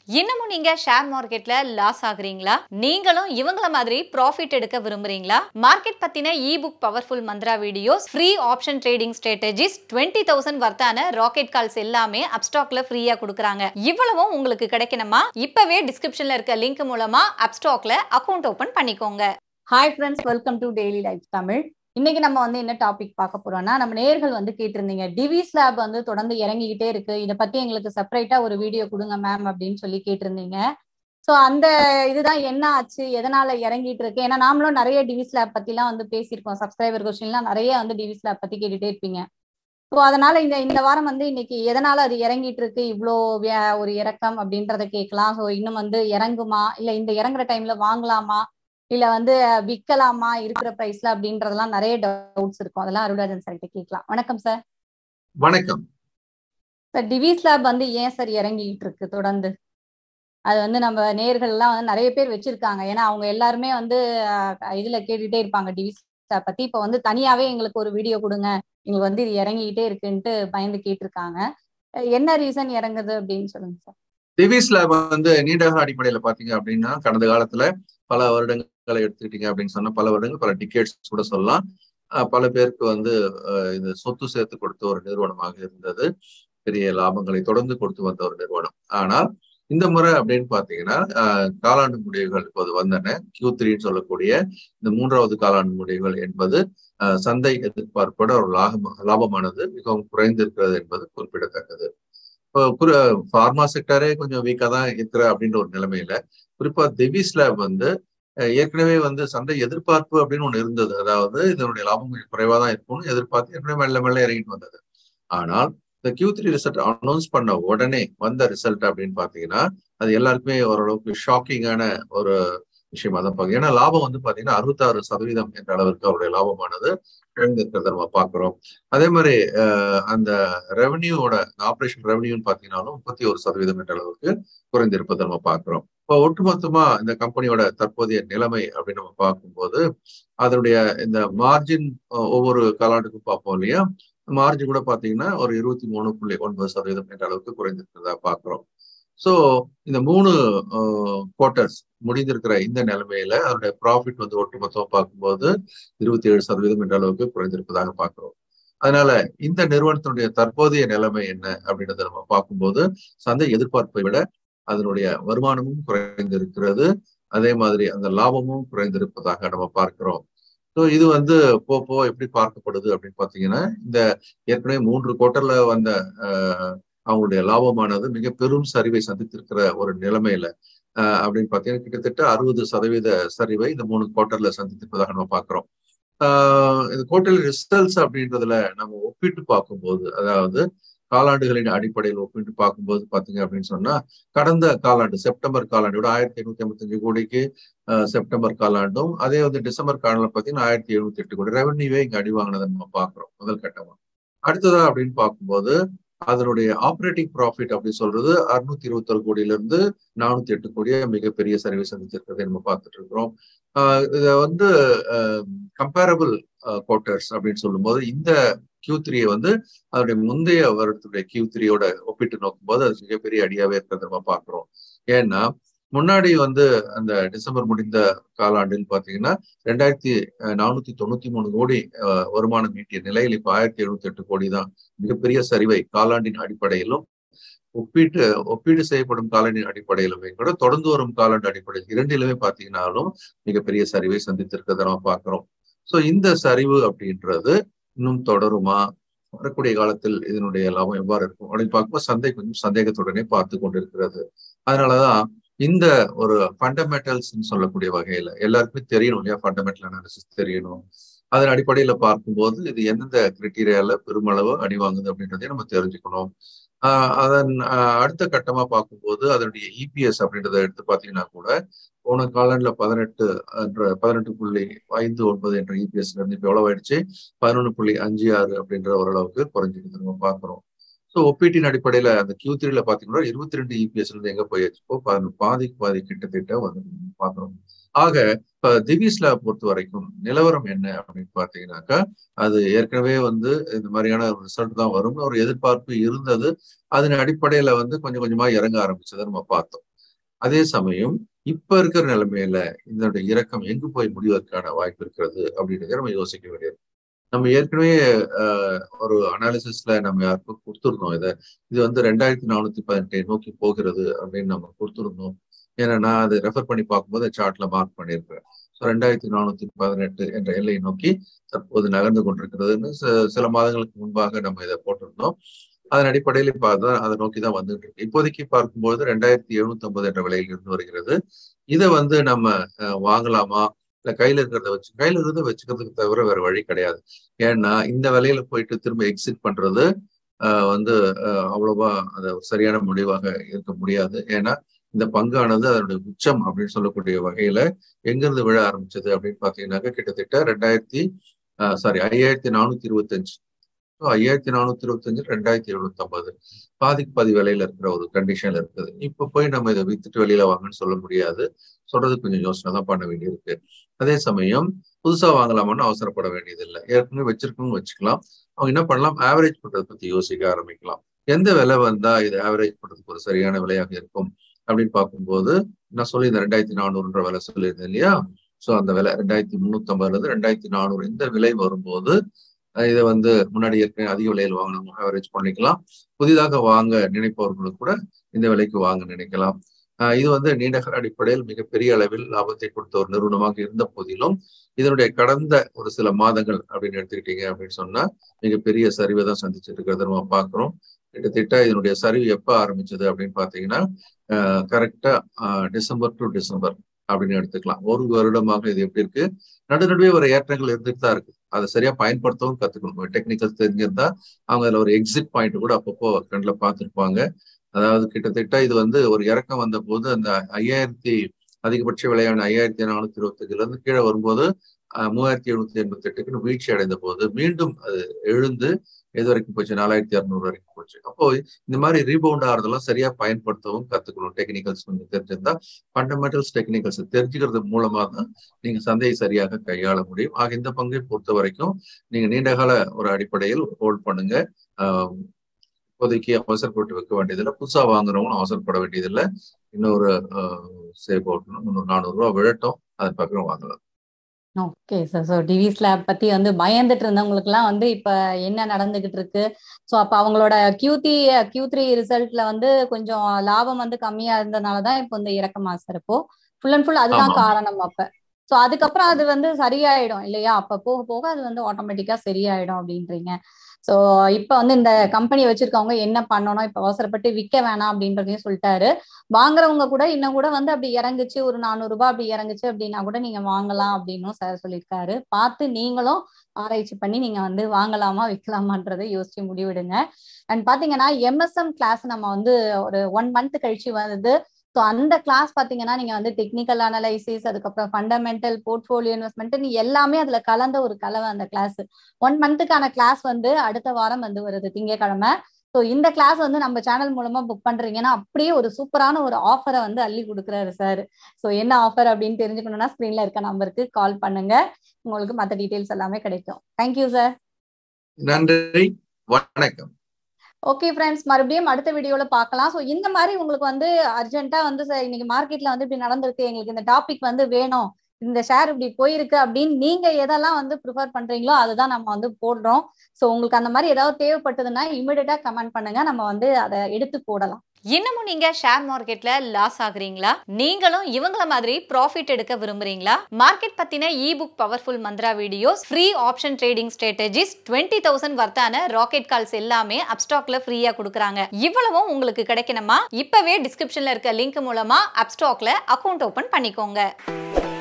இன்னமும் நீங்க ஷேர் மார்க்கெட்ல லாஸ் ஆகுறீங்களா நீங்களும் இவங்கள மாதிரி ப்ராஃபிட் எடுக்க விரும்புறீங்களா மார்க்கெட் பத்தின இ book powerful Mantra videos free option trading strategies twenty thousand வர்த்தான ராக்கெட் கால்ஸ் எல்லாமே அப்ஸ்டாக்ல ஃப்ரீயா கொடுக்குறாங்க இவ்வளவும் உங்களுக்கு கிடைக்கணுமா இப்பவே டிஸ்கிரிப்ஷன்ல இருக்க லிங்க் மூலமா அப்ஸ்டாக்ல அக்கௌண்ட் ஓபன் பண்ணிக்கோங்க hi friends welcome to daily life Tamil இன்னைக்கு நம்ம வந்து என்ன டாபிக் பார்க்க போறோம்னா நம்ம நேர்கள் வந்து கேட்டிருந்தீங்க டிவிஸ் லேப் வந்து தொடர்ந்து இறங்கிக்கிட்டே இருக்கு இதை பத்தி எங்களுக்கு செப்பரேட்டா ஒரு வீடியோ கொடுங்க மேம் அப்படின்னு சொல்லி கேட்டிருந்தீங்க ஸோ அந்த இதுதான் என்ன ஆச்சு எதனால இறங்கிட்டு இருக்கு ஏன்னா நாமளும் நிறைய டிவிஸ் லேப் பத்திலாம் வந்து பேசியிருக்கோம் சப்ஸ்கிரைபர் கொஸ்டின்லாம் நிறைய வந்து டிவிஸ் லேப் பத்தி கேட்டுட்டே இருப்பீங்க ஸோ அதனால இந்த இந்த வாரம் வந்து இன்னைக்கு எதனால அது இறங்கிட்டு இருக்கு இவ்வளோ ஒரு இறக்கம் அப்படின்றத கேட்கலாம் ஸோ இன்னும் வந்து இறங்குமா இல்ல இந்த இறங்குற டைம்ல வாங்கலாமா இல்ல வந்து விற்கலாமா இருக்கிற பிரைஸ்ல அப்படின்றதெல்லாம் நிறைய டவுட்ஸ் இருக்கும் அதெல்லாம் அருள்ராஜன் சார் கிட்ட கேட்கலாம் வணக்கம் சார் வணக்கம் சார் டிவிஸ் லேப் வந்து ஏன் சார் இறங்கிட்டு இருக்கு தொடர்ந்து அது வந்து நம்ம நேர்கள் எல்லாம் வந்து நிறைய பேர் வச்சிருக்காங்க ஏன்னா அவங்க எல்லாருமே வந்து இதுல கேட்டுட்டே இருப்பாங்க டிவிஸ் லேப் பத்தி இப்ப வந்து தனியாவே எங்களுக்கு ஒரு வீடியோ கொடுங்க எங்களுக்கு வந்து இது இறங்கிக்கிட்டே இருக்குன்ட்டு பயந்து கேட்டிருக்காங்க என்ன ரீசன் இறங்குது அப்படின்னு சொல்லுங்க சார் டிவிஸ் லேப் வந்து நீண்டக அடிப்படையில பாத்தீங்க அப்படின்னா கடந்த காலத்துல பல வருடங்களை எடுத்துக்கிட்டீங்க அப்படின்னு சொன்னா பல வருடங்கள் பல டிக்கெட்ஸ் கூட சொல்லலாம் பல பேருக்கு வந்து இது சொத்து சேர்த்து கொடுத்த ஒரு நிறுவனமாக இருந்தது பெரிய லாபங்களை தொடர்ந்து கொடுத்து வந்த ஒரு நிறுவனம் ஆனால் இந்த முறை அப்படின்னு பாத்தீங்கன்னா காலாண்டு முடிவுகள் இப்போது வந்தன கியூ த்ரீன்னு சொல்லக்கூடிய இந்த மூன்றாவது காலாண்டு முடிவுகள் என்பது சந்தை எதிர்பார்ப்போட ஒரு லாபம் லாபமானது மிகவும் குறைந்திருக்கிறது என்பது குறிப்பிடத்தக்கது இப்போ ஃபார்மா செக்டரே கொஞ்சம் வீக்கா தான் இருக்கிற அப்படின்ற ஒரு நிலைமையில குறிப்பா திவிஸ் லேப் வந்து ஏற்கனவே வந்து சந்தை எதிர்பார்ப்பு அப்படின்னு ஒண்ணு இருந்தது அதாவது இதனுடைய லாபம் கொஞ்சம் குறைவா தான் இருக்கும்னு எதிர்பார்த்து ஏற்கனவே மெல்ல மெல்ல இறங்கிட்டு வந்தது ஆனால் இந்த கியூ த்ரீ ரிசல்ட் அனௌன்ஸ் பண்ண உடனே வந்த ரிசல்ட் அப்படின்னு பாத்தீங்கன்னா அது எல்லாருக்குமே ஓரளவுக்கு ஷாக்கிங்கான ஒரு விஷயமா தான் பார்க்க ஏன்னா லாபம் வந்து பாத்தீங்கன்னா அறுபத்தாறு சதவீதம் என்ற அளவிற்கு அவருடைய லாபமானது இழந்திருக்கிறத நம்ம பாக்குறோம் அதே மாதிரி அந்த ரெவன்யூவோட ஆபரேஷன் ரெவன்யூன்னு பாத்தீங்கன்னாலும் முப்பத்தி ஒரு சதவீதம் என்ற அளவுக்கு குறைந்திருப்பதை நம்ம பாக்குறோம் இப்போ ஒட்டுமொத்தமா இந்த கம்பெனியோட தற்போதைய நிலைமை அப்படின்னு நம்ம பார்க்கும்போது அதனுடைய இந்த மார்ஜின் ஒவ்வொரு காலாண்டுக்கும் பார்ப்போம் இல்லையா மார்ஜின் கூட பாத்தீங்கன்னா ஒரு இருபத்தி மூணு புள்ளி ஒன்பது சதவீதம் என்ற அளவுக்கு குறைந்திருக்கிறதா பாக்குறோம் ஸோ இந்த மூணு குவார்டர்ஸ் முடிந்திருக்கிற இந்த நிலைமையில அதனுடைய ப்ராஃபிட் வந்து ஒட்டுமொத்தமா பார்க்கும்போது இருபத்தி ஏழு சதவீதம் என்ற அளவுக்கு குறைந்திருப்பதாக பார்க்கிறோம் அதனால இந்த நிறுவனத்தினுடைய தற்போதைய நிலைமை என்ன அப்படின்றத நம்ம பார்க்கும்போது சந்தை எதிர்பார்ப்பை விட அதனுடைய வருமானமும் குறைந்திருக்கிறது அதே மாதிரி அந்த லாபமும் குறைந்திருப்பதாக நம்ம பார்க்கிறோம் ஸோ இது வந்து போ போ எப்படி பார்க்கப்படுது அப்படின்னு பார்த்தீங்கன்னா இந்த ஏற்கனவே மூன்று குவார்டர்ல வந்த அவங்களுடைய லாபமானது மிக பெரும் சரிவை சந்தித்திருக்கிற ஒரு நிலைமையில அஹ் அப்படின்னு பார்த்தீங்கன்னா கிட்டத்தட்ட அறுபது சதவீத சரிவை இந்த மூணு குவார்டர்ல சந்தித்திருப்பதாக நம்ம பார்க்கிறோம் ஆஹ் இந்த குவார்டர்லி ரிசல்ட்ஸ் அப்படின்றதுல நம்ம ஒப்பிட்டு பார்க்கும்போது அதாவது காலாண்டுகளின் அடிப்படையில் ஒப்பிட்டு பார்க்கும்போது பாத்தீங்க அப்படின்னு சொன்னா கடந்த காலாண்டு செப்டம்பர் காலாண்டோட ஆயிரத்தி எண்ணூத்தி ஐம்பத்தஞ்சு கோடிக்கு செப்டம்பர் காலாண்டும் அதே வந்து டிசம்பர் காலாண்டில் பார்த்தீங்கன்னா ஆயிரத்தி எழுநூத்தி எட்டு கோடி ரெவன்யூவே இங்க அடி வாங்கினதை நம்ம பாக்குறோம் முதல் கட்டமா அடுத்ததா அப்படின்னு பார்க்கும்போது அதனுடைய ஆப்ரேட்டிங் ப்ராஃபிட் அப்படின்னு சொல்றது அறுநூத்தி இருபத்தொரு கோடியில இருந்து நானூத்தி எட்டு கோடிய மிகப்பெரிய சரிவை சந்திச்சிருக்கிறதை நம்ம பார்த்துட்டு இருக்கிறோம் இதை வந்து கம்பேரபிள் குவார்டர்ஸ் அப்படின்னு சொல்லும்போது இந்த கியூ த்ரீயை வந்து அதனுடைய முந்தைய வருடத்துடைய கியூ த்ரீயோட ஒப்பிட்டு நோக்கும்போது அது மிகப்பெரிய அடியாவே இருக்கிறத நம்ம பார்க்கிறோம் ஏன்னா முன்னாடி வந்து அந்த டிசம்பர் முடிந்த காலாண்டில் பாத்தீங்கன்னா ரெண்டாயிரத்தி நானூத்தி தொண்ணூத்தி மூணு கோடி வருமானம் ஈட்டிய நிலையில் இப்ப ஆயிரத்தி எழுநூத்தி எட்டு கோடி தான் மிகப்பெரிய சரிவை காலாண்டின் அடிப்படையிலும் ஒப்பீட்டு ஒப்பீடு செய்யப்படும் காலாண்டின் அடிப்படையிலுமே கூட தொடர்ந்து வரும் காலாண்டு அடிப்படையில் இரண்டிலுமே பாத்தீங்கன்னாலும் மிகப்பெரிய சரிவை சந்தித்திருக்கிறத நம்ம பார்க்கிறோம் சோ இந்த சரிவு அப்படின்றது இன்னும் தொடருமா வரக்கூடிய காலத்தில் இதனுடைய லாபம் எவ்வாறு இருக்கும் அப்படின்னு பார்க்கும்போது சந்தை கொஞ்சம் சந்தேகத்துடனே பார்த்து கொண்டிருக்கிறது அதனாலதான் இந்த ஒரு ஃபண்டமெண்டல்ஸ் சொல்லக்கூடிய வகையில எல்லாருக்குமே தெரியணும் இல்லையா ஃபண்டமெண்டல் அனாலிசிஸ் தெரியணும் அதன் அடிப்படையில பார்க்கும்போது இது எந்தெந்த கிரிட்டீரியால பெருமளவு அடி வாங்குது அப்படின்றதையும் நம்ம தெரிஞ்சுக்கணும் ஆஹ் அதன் அடுத்த கட்டமா பார்க்கும்போது அதனுடைய இபிஎஸ் அப்படின்றத எடுத்து பார்த்தீங்கன்னா கூட போன காலண்ட்ல பதினெட்டு என்ற பதினெட்டு புள்ளி ஐந்து ஒன்பது என்ற இபிஎஸ்ல இருந்து இப்போ எவ்வளவு ஆயிடுச்சு பதினொன்று புள்ளி அஞ்சு ஆறு அப்படின்ற ஓரளவுக்கு குறைஞ்சிருக்கு நம்ம பார்க்குறோம் ஸோ ஒப்பீட்டின் அடிப்படையில அந்த கியூ த்ரீல பாத்தீங்கன்னா இருபத்தி ரெண்டு இபிஎஸ் இருந்து எங்க போயாச்சு பாதிக்கு பாதி கிட்டத்தட்ட வந்து பாக்குறோம் ஆக இப்ப திவிஸ்ல பொறுத்த வரைக்கும் நிலவரம் என்ன அப்படின்னு பாத்தீங்கன்னாக்கா அது ஏற்கனவே வந்து இந்த மாதிரியான ரிசல்ட் தான் வரும்னு ஒரு எதிர்பார்ப்பு இருந்தது அதன் அடிப்படையில வந்து கொஞ்சம் கொஞ்சமா இறங்க ஆரம்பிச்சதை நம்ம பார்த்தோம் அதே சமயம் இப்ப இருக்கிற நிலைமையில இதனுடைய இறக்கம் எங்கு போய் முடிவதற்கான வாய்ப்பு இருக்கிறது அப்படின்றத நம்ம யோசிக்க வேண்டியது நம்ம ஏற்கனவே ஒரு அனாலிசிஸ்ல நம்ம யாருக்கும் கொடுத்துருந்தோம் இதை இது வந்து ரெண்டாயிரத்தி நானூத்தி பதினெட்டை நோக்கி போகிறது அப்படின்னு நம்ம கொடுத்துருந்தோம் ஏன்னா நான் அதை ரெஃபர் பண்ணி பார்க்கும்போது சார்ட்ல மார்க் பண்ணியிருக்கிறேன் ஸோ ரெண்டாயிரத்தி நானூத்தி பதினெட்டு என்ற எல்லையை நோக்கி தற்போது நகர்ந்து கொண்டிருக்கிறதுன்னு சில மாதங்களுக்கு முன்பாக நம்ம இதை போட்டிருந்தோம் அதன் அடிப்படையில் இப்ப அதான் அதை நோக்கி தான் வந்துட்டு இருக்கு இப்போதைக்கு பார்க்கும்போது ரெண்டாயிரத்தி எழுநூத்தி ஐம்பது என்ற விலையில் இருந்து வருகிறது இதை வந்து நம்ம வாங்கலாமா இல்ல கையில இருக்கிறத வச்சு கையில இருக்கிறத வச்சுக்கிறதுக்கு தவிர வேற வழி கிடையாது ஏன்னா இந்த விலையில போயிட்டு திரும்ப எக்ஸிட் பண்றது வந்து அவ்வளவா அது சரியான முடிவாக இருக்க முடியாது ஏன்னா இந்த பங்கானது அதனுடைய உச்சம் அப்படின்னு சொல்லக்கூடிய வகையில எங்கிருந்து விழ ஆரம்பிச்சது அப்படின்னு பாத்தீங்கன்னாக்க கிட்டத்தட்ட ரெண்டாயிரத்தி சாரி ஐயாயிரத்தி நானூத்தி இருபத்தஞ்சு ஐயாயிரத்தி நானூத்தி இருபத்தஞ்சு ரெண்டாயிரத்தி எழுநூத்தி ஐம்பது பாதிக்கு பாதி விலையில இருக்கிற ஒரு கண்டிஷன்ல இருக்குது இப்ப போய் நம்ம இதை வித்துட்டு வெளியில வாங்கன்னு சொல்ல முடியாது சொல்றது கொஞ்சம் யோசனை தான் பண்ண வேண்டியிருக்கு அதே சமயம் புதுசா வாங்கலாமான்னு அவசரப்பட வேண்டியதில்லை ஏற்கனவே வச்சிருக்கணும் வச்சுக்கலாம் அவங்க என்ன பண்ணலாம் ஆவரேஜ் பண்றதை பத்தி யோசிக்க ஆரம்பிக்கலாம் எந்த விலை வந்தா இது ஆவரேஜ் பண்றதுக்கு ஒரு சரியான விலையாக இருக்கும் அப்படின்னு பார்க்கும்போது நான் சொல்லியிருந்தேன் ரெண்டாயிரத்தி நானூறுன்ற விலை சொல்லியிருந்தேன் இல்லையா சோ அந்த விலை ரெண்டாயிரத்தி முன்னூத்தி ஐம்பதுல இருந்து ரெண்டாயிரத்தி நானூறு இந்த விலை வரும்போது இதை வந்து முன்னாடி ஏற்கனவே அதிக விலையில் வாங்கணும் ஆவரேஜ் பண்ணிக்கலாம் புதிதாக வாங்க நினைப்பவர்களுக்கு கூட இந்த விலைக்கு வாங்க நினைக்கலாம் இது வந்து நீண்டகால அடிப்படையில் மிகப்பெரிய அளவில் லாபத்தை கொடுத்த ஒரு நிறுவனமாக இருந்த போதிலும் இதனுடைய கடந்த ஒரு சில மாதங்கள் அப்படின்னு எடுத்துக்கிட்டீங்க அப்படின்னு சொன்னா மிகப்பெரிய சரிவை தான் சந்திச்சுட்டு இருக்கிறத நம்ம பார்க்கிறோம் கிட்டத்தட்ட இதனுடைய சரிவு எப்ப ஆரம்பிச்சது அப்படின்னு பாத்தீங்கன்னா கரெக்டா டிசம்பர் டு டிசம்பர் அப்படின்னு எடுத்துக்கலாம் ஒரு வருடமாக இது எப்படி இருக்கு நடுநடுவே ஒரு ஏற்றங்கள் இருந்துட்டு தான் இருக்கு அதை சரியா பயன்படுத்தவும் கத்துக்கணும் டெக்னிக்கல் தெரிஞ்சிருந்தா அவங்க அதுல ஒரு எக்ஸிட் பாயிண்ட் கூட அப்பப்போ கண்ணில் பார்த்துருப்பாங்க அதாவது கிட்டத்தட்ட இது வந்து ஒரு இறக்கம் வந்த போது அந்த ஐயாயிரத்தி அதிகபட்ச விலையான ஐயாயிரத்தி நானூத்தி இருபத்தஞ்சுல இருந்து கீழே வரும்போது மூவாயிரத்தி எழுநூத்தி எண்பத்தி எட்டுக்குன்னு வீழ்ச்சி அடைந்த போது மீண்டும் அது எழுந்து எது வரைக்கும் போச்சு நாலாயிரத்தி அறுநூறு வரைக்கும் போச்சு அப்போ இந்த மாதிரி ரீபவுண்ட் ஆகிறதெல்லாம் சரியா பயன்படுத்தவும் கத்துக்கணும் டெக்னிக்கல்ஸ் கொஞ்சம் தெரிஞ்சிருந்தா ஃபண்டமெண்டல்ஸ் டெக்னிக்கல்ஸ் தெரிஞ்சுக்கிறது மூலமா தான் நீங்க சந்தையை சரியாக கையாள முடியும் ஆக இந்த பங்கை பொறுத்த வரைக்கும் நீங்க நீண்டகால ஒரு அடிப்படையில் ஹோல்ட் பண்ணுங்க இப்போதைக்கு அவசரப்பட்டு வைக்க வேண்டியதில்லை புதுசா வாங்குறவங்களும் அவசரப்பட வேண்டியதில்லை இன்னொரு சேவ் அவுட்ணும் இன்னொரு நானூறு ரூபா விழட்டும் அதன் பக்கம் வாங்கலாம் okay sir so TV slab பத்தி வந்து பயந்துட்டு இருந்தவங்களுக்குலாம் வந்து இப்ப என்ன நடந்துகிட்டு இருக்கு ஸோ அப்ப அவங்களோட கியூ கியூ த்ரீ ரிசல்ட்ல வந்து கொஞ்சம் லாபம் வந்து கம்மியா இருந்ததுனாலதான் இப்போ இந்த இறக்கமா சார் இப்போ ஃபுல் அண்ட் ஃபுல் அதுதான் காரணம் அப்ப ஸோ அதுக்கப்புறம் அது வந்து சரியாயிடும் இல்லையா அப்ப போக போக அது வந்து ஆட்டோமேட்டிக்கா சரியாயிடும் அப்படின்றீங்க ஸோ இப்போ வந்து இந்த கம்பெனி வச்சிருக்கவங்க என்ன பண்ணணும் இப்போ அவசரப்பட்டு விற்க வேணாம் அப்படின்றதையும் சொல்லிட்டாரு வாங்குறவங்க கூட இன்னும் கூட வந்து அப்படி இறங்குச்சு ஒரு நானூறு ரூபாய் அப்படி இறங்குச்சு அப்படின்னா கூட நீங்க வாங்கலாம் அப்படின்னும் சார் சொல்லியிருக்காரு பார்த்து நீங்களும் ஆராய்ச்சி பண்ணி நீங்க வந்து வாங்கலாமா விற்கலாமான்றதை யோசிச்சு முடிவிடுங்க அண்ட் பாத்தீங்கன்னா எம்எஸ்எம் கிளாஸ் நம்ம வந்து ஒரு ஒன் மந்த் கழிச்சு வருது ஸோ அந்த கிளாஸ் பார்த்தீங்கன்னா நீங்க வந்து டெக்னிக்கல் அனலைசிஸ் அதுக்கப்புறம் ஃபண்டமெண்டல் போர்ட்ஃபோலியோ இன்வெஸ்ட்மெண்ட் எல்லாமே அதுல கலந்த ஒரு கலவை அந்த கிளாஸ் ஒன் மந்த்துக்கான கிளாஸ் வந்து அடுத்த வாரம் வந்து வருது திங்கக்கிழமை ஸோ இந்த கிளாஸ் வந்து நம்ம சேனல் மூலமா புக் பண்றீங்கன்னா அப்படியே ஒரு சூப்பரான ஒரு ஆஃபரை வந்து அள்ளி கொடுக்குறாரு சார் ஸோ என்ன ஆஃபர் அப்படின்னு தெரிஞ்சுக்கணும்னா ஸ்க்ரீன்ல இருக்க நம்பருக்கு கால் பண்ணுங்க உங்களுக்கு மற்ற டீட்டெயில்ஸ் எல்லாமே கிடைக்கும் தேங்க்யூ சார் நன்றி வணக்கம் ஓகே ஃப்ரெண்ட்ஸ் மறுபடியும் அடுத்த வீடியோல பார்க்கலாம் ஸோ இந்த மாதிரி உங்களுக்கு வந்து அர்ஜென்ட்டா வந்து இன்னைக்கு மார்க்கெட்ல வந்து இப்படி நடந்திருக்கு எங்களுக்கு இந்த டாபிக் வந்து வேணும் இந்த ஷேர் இப்படி போயிருக்கு அப்படின்னு நீங்க எதெல்லாம் வந்து ப்ரிஃபர் பண்றீங்களோ அதுதான் நம்ம வந்து போடுறோம் ஸோ உங்களுக்கு அந்த மாதிரி ஏதாவது தேவைப்பட்டதுன்னா இமிடியட்டா கமெண்ட் பண்ணுங்க நம்ம வந்து அதை எடுத்து போடலாம் இன்னமும் நீங்க ஷேர் மார்க்கெட்ல லாஸ் ஆகுறீங்களா நீங்களும் இவங்கள மாதிரி ப்ராஃபிட் எடுக்க விரும்புறீங்களா மார்க்கெட் பத்தின இ book powerful Mantra videos free option trading strategies twenty thousand வர்த்தான ராக்கெட் கால்ஸ் எல்லாமே அப்ஸ்டாக்ல ஃப்ரீயா கொடுக்குறாங்க இவ்வளவும் உங்களுக்கு கிடைக்கணுமா இப்பவே டிஸ்கிரிப்ஷன்ல இருக்க லிங்க் மூலமா அப்ஸ்டாக்ல அக்கௌண்ட் ஓபன் பண்ணிக்கோங்க